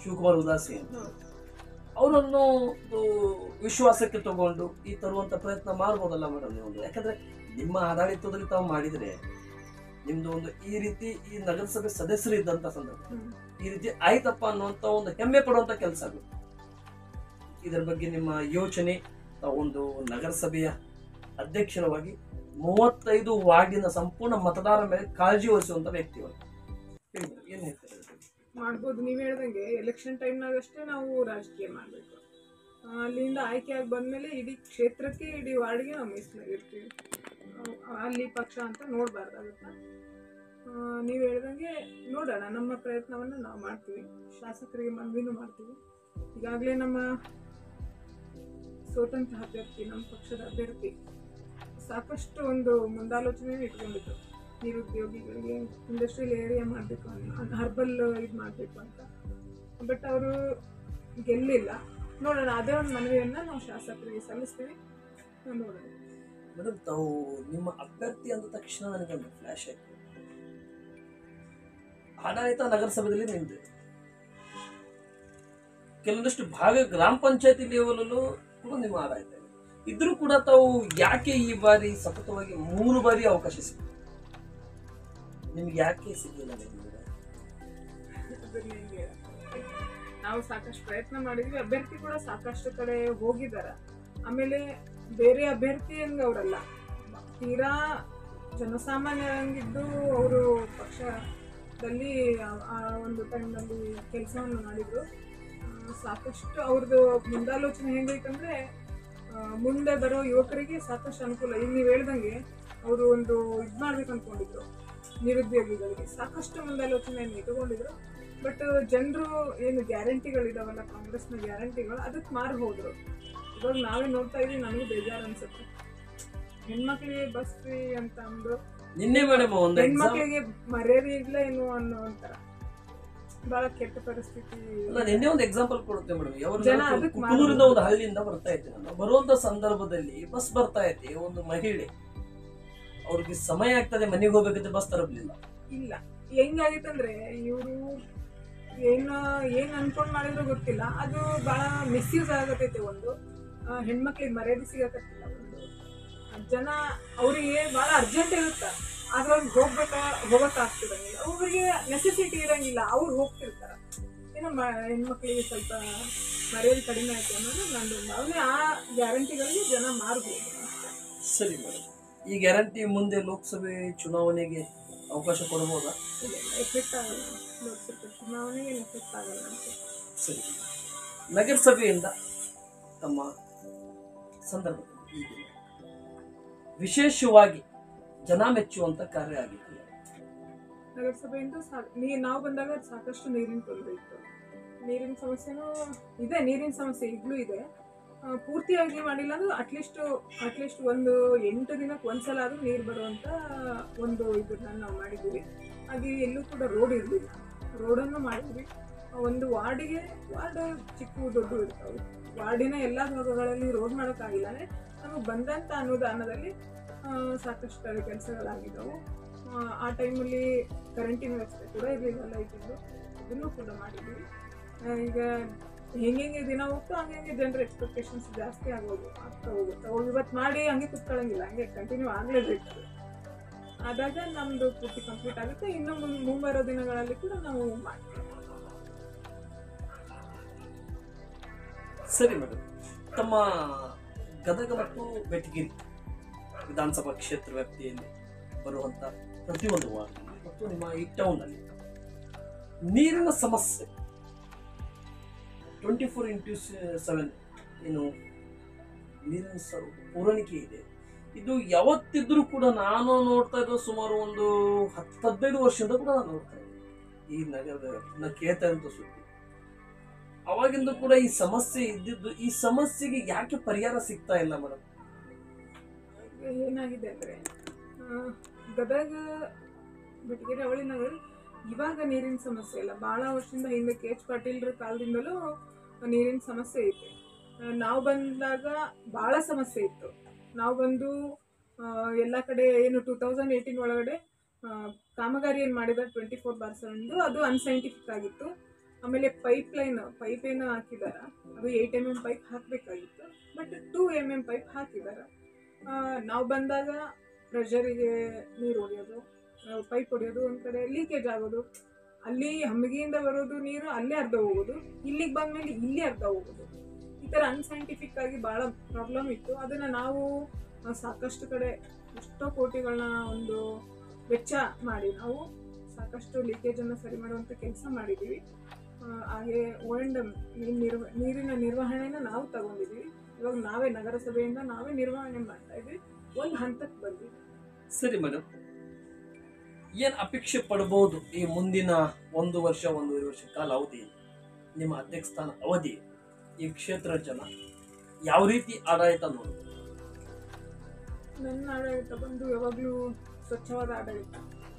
ಶಿವಕುಮಾರ್ ಉದಾಸಿ ಅಂತ ಹೌದು. ಅವರನ್ನು ಒಂದು ವಿಶ್ವಾಸಕ್ಕೆ ತಗೊಂಡು ಈ ತರುವಂತ ಪ್ರಯತ್ನ ಮಾಡ್ಬೋದಲ್ಲ ಮೇಡಮ್ ನೀವು ಯಾಕಂದ್ರೆ ನಿಮ್ಮ ಆಡಳಿತದಲ್ಲಿ ತಾವು ಮಾಡಿದ್ರೆ ನಿಮ್ದು ಒಂದು ಈ ರೀತಿ ಈ ನಗರಸಭೆ ಸದಸ್ಯರು ಇದ್ದಂತ ಸಂದರ್ಭ ಹ್ಮ್. ಈ ರೀತಿ ಆಯ್ತಪ್ಪ ಅನ್ನುವಂತ ಒಂದು ಹೆಮ್ಮೆ ಪಡುವಂತ ಕೆಲಸ ಅದು ಇದರ ಬಗ್ಗೆ ನಿಮ್ಮ ಯೋಚನೆ ತಾವು ಒಂದು ನಗರಸಭೆಯ ಅಧ್ಯಕ್ಷರವಾಗಿ ಮೂವತ್ತೈದು ವಾರ್ಡಿನ ಸಂಪೂರ್ಣ ಮತದಾರರ ಮೇಲೆ ಕಾಳಜಿ ವಹಿಸುವಂತ ವ್ಯಕ್ತಿಗಳು ಹೇಳಿ madam, ಏನ್ ಹೇಳ್ತಾರೆ ಇದ್ರ ಬಗ್ಗೆ? ಮಾಡ್ಬೋದು ನೀವು ಹೇಳ್ದಂಗೆ ಎಲೆಕ್ಷನ್ ಟೈಮ್ನಾಗಷ್ಟೇ ನಾವು ರಾಜಕೀಯ ಮಾಡಬೇಕು ಅಲ್ಲಿಂದ ಆಯ್ಕೆ ಆಗಿ ಬಂದಮೇಲೆ ಇಡೀ ಕ್ಷೇತ್ರಕ್ಕೆ ಇಡೀ ವಾರ್ಡ್ಗೆ ನಾವು ಮೀಸಲಾಗಿರ್ತೀವಿ ಆ, ಅಲ್ಲಿ ಪಕ್ಷ ಅಂತ ನೋಡಬಾರ್ದಾಗುತ್ತೆ ನೀವು ಹೇಳ್ದಂಗೆ ನೋಡೋಣ ನಮ್ಮ ಪ್ರಯತ್ನವನ್ನು ನಾವು ಮಾಡ್ತೀವಿ ಶಾಸಕರಿಗೆ ಮನವಿನೂ ಮಾಡ್ತೀವಿ ಈಗಾಗಲೇ ನಮ್ಮ ಸ್ವತಂತ್ರ ಅಭ್ಯರ್ಥಿ ನಮ್ಮ ಪಕ್ಷದ ಅಭ್ಯರ್ಥಿ ಸಾಕಷ್ಟು ಒಂದು ಮುಂದಾಲೋಚನೆ ಇಟ್ಕೊಂಡಿದ್ರು ನಿರುದ್ಯೋಗಿಗಳಿಗೆ ಇಂಡಸ್ಟ್ರಿಯಲ್ ಏರಿಯಾ ಮಾಡಬೇಕು ಅಂತ ಹರ್ಬಲ್ ಇದು ಮಾಡಬೇಕು ಅಂತ ಬಟ್ ಅವರು ಗೆಲ್ಲಿಲ್ಲ ನೋಡೋಣ ಅದೇ ಒಂದು ಮನವಿಯನ್ನು ನಾವು ಶಾಸಕರಿಗೆ ಸಲ್ಲಿಸ್ತೀವಿ ನೋಡೋಣ ಮೇಡಮ್ ತಾವು ನಿಮ್ಮ ಅಭ್ಯರ್ಥಿ ಅಂದ ತಕ್ಷಣ ನನಗೆ ಒಂದು ಫ್ಲಾಶ್ ಆಯ್ತು ಆಡಳಿತ ನಗರಸಭೆಯಲ್ಲಿ ನಿಂತಿದೆ ಕೆಲವೊಂದಷ್ಟು ಭಾಗ ಗ್ರಾಮ ಪಂಚಾಯತಿ ಲೆವೆಲಲ್ಲೂ ಕೂಡ ನಿಮ್ಮ ಆಡಳಿತ ಇದೆ ಇದ್ರೂ ಕೂಡ ತಾವು ಯಾಕೆ ಈ ಬಾರಿ ಸತತವಾಗಿ ಮೂರು ಬಾರಿ ಅವಕಾಶ ಸಿಕ್ಕಿದೆ ನಿಮ್ಗೆ ಯಾಕೆ ಸಿಗಲಿಲ್ಲ ನಿಮ್ಗೆ? ಅದನ್ನ ಹೆಂಗೆ ಹೇಳಕ್ಕಾಗುತ್ತೆ? ನಾವು ಸಾಕಷ್ಟು ಪ್ರಯತ್ನ ಮಾಡಿದ್ವಿ ಅಭ್ಯರ್ಥಿ ಕೂಡ ಸಾಕಷ್ಟು ಕಡೆ ಹೋಗಿದ್ದಾರೆ ಆಮೇಲೆ ಬೇರೆ ಅಭ್ಯರ್ಥಿ ಹಂಗ ಅವರಲ್ಲ ತೀರಾ ಜನಸಾಮಾನ್ಯರಂಗಿದ್ದು ಅವರು ಪಕ್ಷದಲ್ಲಿ ಆ- ಆ ಒಂದು ಟೈಮ್ನಲ್ಲಿ ಕೆಲಸವನ್ನು ಮಾಡಿದ್ರು ಆ, ಸಾಕಷ್ಟು ಅವ್ರದ್ದು ಮುಂದಾಲೋಚನೆ ಹೆಂಗೈತಂದ್ರೆ ಆ, ಮುಂದೆ ಬರೋ ಯುವಕರಿಗೆ ಸಾಕಷ್ಟು ಅನುಕೂಲ ಈಗ ನೀವು ಹೇಳ್ದಂಗೆ ಅವರು ಒಂದು ಇದು ಮಾಡ್ಬೇಕು ಅನ್ಕೊಂಡಿದ್ರು ನಿರುದ್ಯೋಗಿಗಳಿಗೆ ಸಾಕಷ್ಟು ಮುಂದಾಲೋಚನೆಯನ್ನು ಇಟ್ಟುಕೊಂಡಿದ್ರು ಬಟ್ ಜನರು ಏನು ಗ್ಯಾರಂಟಿಗಳಿದಾವಲ್ಲ ಕಾಂಗ್ರೆಸ್ನ ಗ್ಯಾರಂಟಿಗಳು ಅದಕ್ಕೆ ಮಾರು ಹೋದ್ರು ಇವಾಗ ನಾವೇ ನೋಡ್ತಾ ಇದೀವಿ ನನಗೂ ಬೇಜಾರು ಅನ್ಸುತ್ತೆ ಹೆಣ್ಮಕ್ಳಿಗೆ ಬಸ್ ಫ್ರೀ ಅಂತ ಅಂದು ನಿನ್ನೆ ಮೇಡಮ್ ಒಂದು ಎಕ್ಸಾಮ್ ಹೆಣ್ಮಕ್ಳಿಗೆ ಮರ್ಯಾದೆ ಇಲ್ಲ ಏನು ಅನ್ನೋ ಒಂಥರ ಬಹಳ ಕೆಟ್ಟ ಪರಿಸ್ಥಿತಿ ಅಲ್ಲ ನಿನ್ನೆ ಒಂದು ಎಕ್ಸಾಂಪಲ್ ಕೊಡುತ್ತೆ ಮೇಡಮ್ ಜನ ಯಾವ ಅದಕ್ಕೆ ಕುಟೂರಿಂದ ಒಂದು ಹಳ್ಳಿಯಿಂದ ಬರ್ತಾ ಇದ್ದೆ ನಾನು ಬರುವಂತ ಸಂದರ್ಭದಲ್ಲಿ ಬಸ್ ಬರ್ತಾ ಐತಿ ಒಂದು ಮಹಿಳೆ ಅವ್ರಿಗೆ ಸಮಯ ಆಗ್ತದೆ ಮನೆಗೆ ಹೋಗ್ಬೇಕಂತ ಬಸ್ ತರಲಿಲ್ಲ ಇಲ್ಲ ಹೆಂಗಾಗಿತ್ತಂದ್ರೆ ಇವರು ಏನ ಏನ್ ಅನ್ಕೊಂಡ್ ಮಾಡಿದ್ರು ಗೊತ್ತಿಲ್ಲ ಅದು ಬಹಳ ಮಿಸ್ಯೂಸ್ ಆಗತೈತೆ ಒಂದು ಆ, ಹೆಣ್ಮಕ್ಳಿಗೆ ಮರ್ಯಾದೆ ಸಿಗಕತ್ತಿಲ್ಲ ಒಂದು ಆ, ಜನ ಅವರಿಗೆ ಬಹಳ ಅರ್ಜೆಂಟ್ ಇರುತ್ತೆ ಆದ್ರೆ ಅವ್ರಿಗೆ ಹೋಗ್ಬೇಕ ಹೋಗಕ್ ಆಗ್ತಿರಂಗಿಲ್ಲ ಅವ್ರಿಗೆ ನೆಸೆಸಿಟಿ ಇರಂಗಿಲ್ಲ ಅವ್ರು ಹೋಗ್ತಿರ್ತಾರ ಏನೋ ಮ ಹೆಣ್ಮಕ್ಳಿಗೆ ಸ್ವಲ್ಪ ಮರ್ಯಾದೆ ಕಡಿಮೆ ಆಯ್ತು ಅನ್ನೋದು ನಂದು ಭಾವನೆ ಆ ಗ್ಯಾರಂಟಿಗಳಿಗೆ ಜನ ಮಾರ್ಬೋದು ಅಷ್ಟೇ ಸರಿ ಮೇಡಮ್ ಈ ಗ್ಯಾರಂಟಿ ಮುಂದೆ ಲೋಕಸಭೆ ಚುನಾವಣೆಗೆ ಅವಕಾಶ ಕೊಡಬಹುದಾ ಇಲ್ಲ ಎಫೆಕ್ಟ್ ಆಗಲ್ಲ ಲೋಕಸಭೆ ಚುನಾವಣೆಗೆ ಎಫೆಕ್ಟ್ ಆಗಲ್ಲ ಅಂತ ಸರಿ ನಗರಸಭೆಯಿಂದ ತಮ್ಮ ಸಂದರ್ಭದಲ್ಲಿ ಈ ದಿನ ವಿಶೇಷವಾಗಿ ಜನ ಮೆಚ್ಚುವಂತ ಕಾರ್ಯ ಆಗಿತ್ತು ನಗರಸಭೆಯಿಂದ ಸಾ- ನೀ ನಾವು ಬಂದಾಗ ಸಾಕಷ್ಟು ನೀರಿನ ತೊಂದರೆ ಇತ್ತು ನೀರಿನ ಸಮಸ್ಯೆನೂ ಇದೆ ನೀರಿನ ಸಮಸ್ಯೆ ಈಗಲೂ ಇದೆ ಆ, ಪೂರ್ತಿಯಾಗಿ ಮಾಡಿಲ್ಲ ಅಂದ್ರೆ ಅಟ್ಲೀಸ್ಟ್ ಅಟ್ಲೀಸ್ಟ್ ಒಂದು ಎಂಟು ದಿನಕ್ಕೆ ಒಂದ್ಸಲ ಆದ್ರೂ ನೀರು ಬರುವಂತ ಒಂದು ಇದನ್ನ ನಾವು ಮಾಡಿದ್ದೀವಿ ಹಾಗೆ ಎಲ್ಲೂ ಕೂಡ ರೋಡ್ ಇರಲಿಲ್ಲ ರೋಡನ್ನು ಮಾಡಿದ್ವಿ ಆ, ಒಂದು ವಾರ್ಡಿಗೆ ವಾರ್ಡ್ ಚಿಕ್ಕ ದೊಡ್ಡ ಇರ್ತಾವೆ ವಾರ್ಡಿನ ಎಲ್ಲ ಭಾಗಗಳಲ್ಲಿ ರೋಡ್ ಮಾಡೋಕ್ಕಾಗಿಲ್ಲ ಅಂದ್ರೆ ನಮಗೆ ಬಂದಂಥ ಅನುದಾನದಲ್ಲಿ ಆ, ಸಾಕಷ್ಟು ಕೆಲಸಗಳಾಗಿದ್ದವು ಆ, ಆ ಟೈಮಲ್ಲಿ ಕರೆಂಟಿನ ವ್ಯವಸ್ಥೆ ಕೂಡ ಇರಲಿಲ್ಲ ಲೈಟಿಂದು ಅದನ್ನು ಕೂಡ ಮಾಡಿದ್ವಿ ಆ, ಈಗ ಹೆಂಗೆ ದಿನ ಹೋಗ್ತಾ ಹಂಗೆ ಜನರ ಎಕ್ಸ್ಪೆಕ್ಟೇಷನ್ಸ್ ಜಾಸ್ತಿ ಆಗೋದು ಆಗ್ತಾ ಹೋಗುತ್ತೆ ಅವ್ರು ಇವತ್ತು ಮಾಡಿ ಹಂಗೆ ಕುತ್ಕೊಳ್ಳಂಗಿಲ್ಲ ಹಂಗೆ ಕಂಟಿನ್ಯೂ ಆಗಲೇಬೇಕು ಅದು. ಆದಾಗ ನಮ್ಮದು ಪೂರ್ತಿ ಕಂಪ್ಲೀಟ್ ಆಗುತ್ತೆ ಇನ್ನು ಮುನ್- ಮುಂಬರೋ ದಿನಗಳಲ್ಲಿ ಕೂಡ ನಾವು ಮಾಡ್ತೀವಿ ಸರಿ ಮೇಡಮ್ ತಮ್ಮ ಗದಗ ಮತ್ತು ಬೆಟಗಿರಿ ವಿಧಾನಸಭಾ ಕ್ಷೇತ್ರ ವ್ಯಾಪ್ತಿಯಲ್ಲಿ ಬರುವಂತ ಪ್ರತಿಯೊಂದು ವಾರ್ಡ್ ಮತ್ತು ನಿಮ್ಮ ಈ ಟೌನ್ ಅಲ್ಲಿ ನೀರಿನ ಸಮಸ್ಯೆ ಟ್ವೆಂಟಿ ಫೋರ್ ಇಂಟು ಸೆವೆನ್ ಏನು ನೀರಿನ ಸ ಪೂರೈಕೆ ಇದೆ ಇದು ಯಾವತ್ತಿದ್ರೂ ಕೂಡ ನಾನು ನೋಡ್ತಾ ಇರೋ ಸುಮಾರು ಒಂದು ಹತ್ತು ಹದಿನೈದು ವರ್ಷದಿಂದ ಕೂಡ ನಾನು ನೋಡ್ತಾ ಇದ್ದೆ ಈ ನಗರದ ನಾನು ಕೇಳ್ತಾ ಇರೋಂಥ ಸುದ್ದಿ ಅವಾಗಿಂದ ಕೂಡ ಈ ಸಮಸ್ಯೆ ಇದ್ದಿದ್ದು ಈ ಸಮಸ್ಯೆಗೆ ಯಾಕೆ ಪರಿಹಾರ ಸಿಗ್ತಾ ಇಲ್ಲ ಮೇಡಮ್ ಈಗ ಏನಾಗಿದೆ ಅಂದರೆ ಗದಗ ಬೆಟಗೇರಿ ಅವಳಿ ನಗರ ಇವಾಗ ನೀರಿನ ಸಮಸ್ಯೆ ಇಲ್ಲ ಭಾಳ ವರ್ಷದಿಂದ ಹಿಂದೆ ಕೆ ಎಚ್ ಪಾಟೀಲ್ರ ಕಾಲದಿಂದಲೂ ನೀರಿನ ಸಮಸ್ಯೆ ಐತೆ ನಾವು ಬಂದಾಗ ಭಾಳ ಸಮಸ್ಯೆ ಇತ್ತು ನಾವು ಬಂದು ಆ, ಎಲ್ಲ ಕಡೆ ಏನು ಟೂ ತೌಸಂಡ್ ಏಯ್ಟೀನ್ ಒಳಗಡೆ ಆ, ಕಾಮಗಾರಿ ಏನು ಮಾಡಿದ ಟ್ವೆಂಟಿ ಫೋರ್ ಬಾರ್ ಸೆವೆನ್ದು ಅದು ಅನ್ಸೈಂಟಿಫಿಕ್ ಆಗಿತ್ತು ಆಮೇಲೆ ಪೈಪ್ ಲೈನ್ ಪೈಪ್ ಏನು ಹಾಕಿದಾರ ಅದು ಏಯ್ಟ್ ಎಮ್ ಎಮ್ ಪೈಪ್ ಹಾಕಬೇಕಾಗಿತ್ತು but two M M pipe ಹಾಕಿದ್ದಾರೆ ನಾವು ಬಂದಾಗ ಪ್ರೆಷರಿಗೆ ನೀರು ಹೊಡೆಯೋದು ಪೈಪ್ ಹೊಡೆಯೋದು ಒಂದು ಕಡೆ ಲೀಕೇಜ್ ಆಗೋದು ಅಲ್ಲಿ ಹಮ್ಮಿಗೆಯಿಂದ ಬರೋದು ನೀರು ಅಲ್ಲೇ ಅರ್ಧ ಹೋಗೋದು ಇಲ್ಲಿಗೆ ಬಂದ್ಮೇಲೆ ಇಲ್ಲಿ ಅರ್ಧ ಹೋಗೋದು ಈ ಥರ ಅನ್ಸೈಂಟಿಫಿಕ್ ಆಗಿ ಭಾಳ ಪ್ರಾಬ್ಲಮ್ ಇತ್ತು ಅದನ್ನು ನಾವು ಆ, ಸಾಕಷ್ಟು ಕಡೆ ಎಷ್ಟೋ ಕೋಟಿಗಳನ್ನ ಒಂದು ವೆಚ್ಚ ಮಾಡಿ ನಾವು ಸಾಕಷ್ಟು ಲೀಕೇಜನ್ನು ಸರಿ ಮಾಡುವಂಥ ಕೆಲಸ ಮಾಡಿದ್ದೀವಿ ಆ, ಹಾಗೆ ಓಲ್ಡ್ ನಿರ್ವ ನೀರಿನ ನಿರ್ವಹಣೆನ ನಾವು ತಗೊಂಡಿದ್ದೀವಿ ಇವಾಗ ನಾವೇ ನಗರಸಭೆಯಿಂದ ನಾವೇ ನಿರ್ವಹಣೆ ಮಾಡ್ತಾ ಇದ್ವಿ ಒಂದು ಹಂತಕ್ಕೆ ಬಂದ್ವಿ ಸರಿ ಮೇಡಮ್ ಏನ್ ಅಪೇಕ್ಷೆ ಪಡಬಹುದು ಈ ಮುಂದಿನ ಒಂದು ವರ್ಷ ಒಂದೂವರೆ ವರ್ಷ ಕಾಲ ಅವಧಿ ನಿಮ್ಮ ಅಧ್ಯಕ್ಷ ಸ್ಥಾನ ಅವಧಿ ಈ ಕ್ಷೇತ್ರ ಜನ ಯಾವ ರೀತಿ ಆಡಳಿತ ನೋಡುದು ನನ್ನ ಆಡಳಿತ ಬಂದು ಯಾವಾಗಲೂ ಸ್ವಚ್ಛವಾದ ಆಡಳಿತ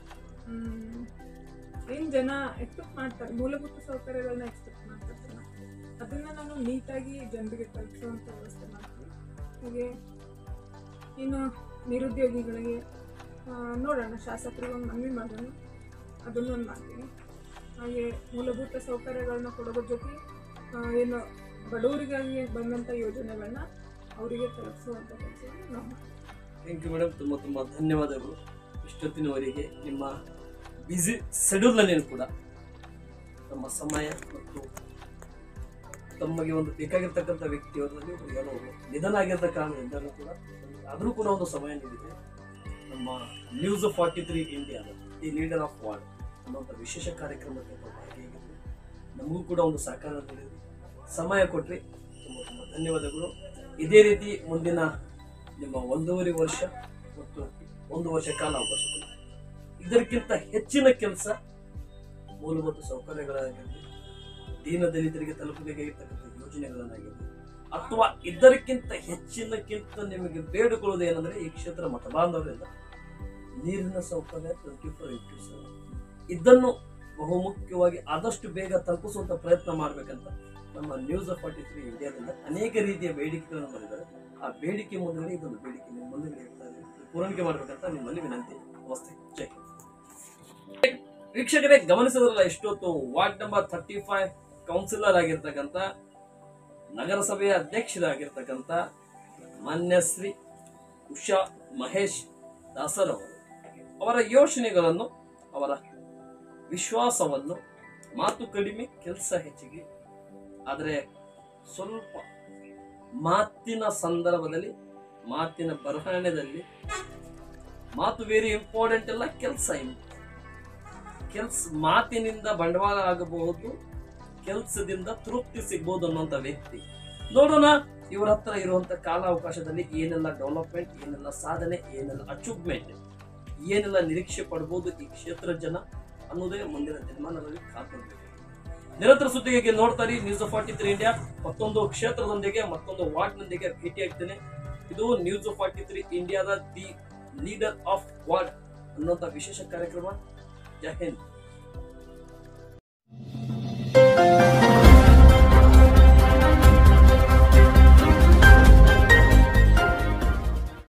ಏನು ಜನ ಎಕ್ಸ್ಪೆಕ್ಟ್ ಮಾಡ್ತಾರೆ ಮೂಲಭೂತ ಸೌಕರ್ಯಗಳನ್ನ ಎಕ್ಸ್ಪೆಕ್ಟ್ ಮಾಡ್ತಾರೆ ಜನ ಅದನ್ನು ನಾನು ನೀಟಾಗಿ ಜನರಿಗೆ ತಲುಪಿಸುವಂಥ ವ್ಯವಸ್ಥೆ ಮಾಡ್ತೀನಿ ಹಾಗೆ ಇನ್ನು ನಿರುದ್ಯೋಗಿಗಳಿಗೆ ಆ, ನೋಡೋಣ ಶಾಸಕರಿಗೆ ಒಂದು ಮನವಿ ಮಾಡೋಣ ಅದನ್ನು ಒಂದು ಮಾಡ್ತೀನಿ ಹಾಗೆ ಮೂಲಭೂತ ಸೌಕರ್ಯಗಳನ್ನ ಕೊಡೋದ್ರ ಜೊತೆ ಆ, ಏನು ಬಡವರಿಗಾಗಿ ಬಂದಂಥ ಯೋಜನೆಗಳನ್ನ ಅವರಿಗೆ ತಲುಪಿಸುವಂಥ ಕೆಲಸವನ್ನು ನಾವು ಮಾಡ್ತೀವಿ ಥ್ಯಾಂಕ್ ಯು ಮೇಡಮ್ ತುಂಬ ತುಂಬ ಧನ್ಯವಾದಗಳು ಇಷ್ಟೊತ್ತಿನವರೆಗೆ ನಿಮ್ಮ ಬ್ಯುಸಿ ಶೆಡ್ಯೂಲ್ನಲ್ಲಿ ಕೂಡ ತಮ್ಮ ಸಮಯ ಮತ್ತು ತಮಗೆ ಒಂದು ಬೇಕಾಗಿರ್ತಕ್ಕಂಥ ವ್ಯಕ್ತಿಯವರಲ್ಲಿ ಒಬ್ಬರು ಏನೋ ಒಬ್ರು ನಿಧನ ಆಗಿರ್ತ ಕಾರಣದಿಂದಲೂ ಕೂಡ ಆದರೂ ಕೂಡ ಒಂದು ಸಮಯ ನೀಡಿದೆ ನಮ್ಮ ನ್ಯೂಸ್ ಫಾರ್ಟಿ ತ್ರೀ ಇಂಡಿಯಾದ ದಿ ಲೀಡರ್ ಆಫ್ ವಾರ್ಡ್ ಅನ್ನುವಂಥ ವಿಶೇಷ ಕಾರ್ಯಕ್ರಮಕ್ಕೆ ತಾವು ಭಾಗಿಯಾಗಿದ್ದು ನಮಗೂ ಕೂಡ ಒಂದು ಸಹಕಾರ ನೀಡಿದ್ರಿ ಸಮಯ ಕೊಟ್ರಿ ತುಂಬ ತುಂಬ ಧನ್ಯವಾದಗಳು ಇದೇ ರೀತಿ ಮುಂದಿನ ನಿಮ್ಮ ಒಂದೂವರೆ ವರ್ಷ ಮತ್ತು ಒಂದು ವರ್ಷ ಕಾಲ ಅವಕಾಶ ಕೊಡಿ. ಇದಕ್ಕಿಂತ ಹೆಚ್ಚಿನ ಕೆಲಸ ಮೂಲಭೂತ ಸೌಕರ್ಯಗಳಾಗಿರಲಿ ದೀನ ದಲಿತರಿಗೆ ತಲುಪಬೇಕಾಗಿರ್ತಕ್ಕಂಥ ಯೋಜನೆಗಳನ್ನಾಗಿರಲಿ ಅಥವಾ ಇದಕ್ಕಿಂತ ಹೆಚ್ಚಿನಕ್ಕಿಂತ ನಿಮಗೆ ಬೇಡಿಕೊಳ್ಳೋದು ಏನಂದ್ರೆ ಈ ಕ್ಷೇತ್ರ ಮತ ಬಾಂಧವರಿಂದ ನೀರಿನ ಸೌಕರ್ಯ ಟ್ವೆಂಟಿ ಫೋರ್ ಇಂಟು ಸೆವೆನ್ ಇದನ್ನು ಬಹುಮುಖ್ಯವಾಗಿ ಆದಷ್ಟು ಬೇಗ ತಲುಪಿಸುವಂತ ಪ್ರಯತ್ನ ಮಾಡ್ಬೇಕಂತ ನಮ್ಮ ನ್ಯೂಸ್ ಫಾರ್ಟಿ ತ್ರೀ ಇಂಡಿಯಾದಿಂದ ಅನೇಕ ರೀತಿಯ ಬೇಡಿಕೆಗಳನ್ನು ಮಾಡಿದ್ದಾರೆ ಆ ಬೇಡಿಕೆ ಮುಂದೆ ಇದೊಂದು ಬೇಡಿಕೆ ನಿಮ್ಮ ಮುಂದೆ ಇರ್ತಾ ಇದೆ ಇದು ಪೂರೈಕೆ ಮಾಡ್ಬೇಕಂತ ನಿಮ್ಮಲ್ಲಿ ವಿನಂತಿ ನಮಸ್ತೆ ಜೈ ಹಿಂದ್. ವೀಕ್ಷಕರೇ ಗಮನಿಸಿದ್ರಲ್ಲ ಎಷ್ಟೊತ್ತು ward number thirty five councillor ಆಗಿರ್ತಕ್ಕಂಥ ನಗರಸಭೆಯ ಅಧ್ಯಕ್ಷರಾಗಿರ್ತಕ್ಕಂಥ ಮಾನ್ಯ ಶ್ರೀ ಉಷಾ ಮಹೇಶ್ ದಾಸರ್ ಅವರು ಅವರ ಯೋಚನೆಗಳನ್ನು ಅವರ ವಿಶ್ವಾಸವನ್ನು ಮಾತು ಕಡಿಮೆ ಕೆಲಸ ಹೆಚ್ಚಿಗೆ ಆದರೆ ಸ್ವಲ್ಪ ಮಾತಿನ ಸಂದರ್ಭದಲ್ಲಿ ಮಾತಿನ ಬರಹಣೆದಲ್ಲಿ ಮಾತು ವೆರಿ ಇಂಪಾರ್ಟೆಂಟ್ ಅಲ್ಲ ಕೆಲಸ ಕೆಲ್ಸ ಮಾತಿನಿಂದ ಬಂಡವಾಳ ಆಗಬಹುದು ಕೆಲಸದಿಂದ ತೃಪ್ತಿ ಸಿಗ್ಬೋದು ಅನ್ನುವಂತ ವ್ಯಕ್ತಿ ನೋಡೋಣ ಇವರ ಹತ್ರ ಇರುವಂತ ಕಾಲಾವಕಾಶದಲ್ಲಿ ಏನೆಲ್ಲ ಡೆವಲಪ್ಮೆಂಟ್ ಏನೆಲ್ಲ ಸಾಧನೆ ಏನೆಲ್ಲ ಅಚೀವ್ಮೆಂಟ್ ಏನೆಲ್ಲ ನಿರೀಕ್ಷೆ ಪಡ್ಬೋದು ಈ ಕ್ಷೇತ್ರ ಜನ ಅನ್ನೋದೇ ಮುಂದಿನ ದಿನಮಾನಗಳಲ್ಲಿ ಕಾದ್ಕೊಳ್ಬೇಕು ನಿರಂತರ ಸುದ್ದಿಗೆ ನೋಡ್ತಾರೆ ನ್ಯೂಸ್ ಫಾರ್ಟಿ ತ್ರೀ ಇಂಡಿಯಾ ಮತ್ತೊಂದು ಕ್ಷೇತ್ರದೊಂದಿಗೆ ಮತ್ತೊಂದು ವಾರ್ಡ್ನೊಂದಿಗೆ ಭೇಟಿ ಆಗ್ತೇನೆ ಇದು ನ್ಯೂಸ್ ಫಾರ್ಟಿ ತ್ರೀ ಇಂಡಿಯಾದ ದಿ ಲೀಡರ್ ಆಫ್ ವಾರ್ಡ್ ಅನ್ನುವಂಥ ವಿಶೇಷ ಕಾರ್ಯಕ್ರಮ ಜೈ ಹಿಂದ್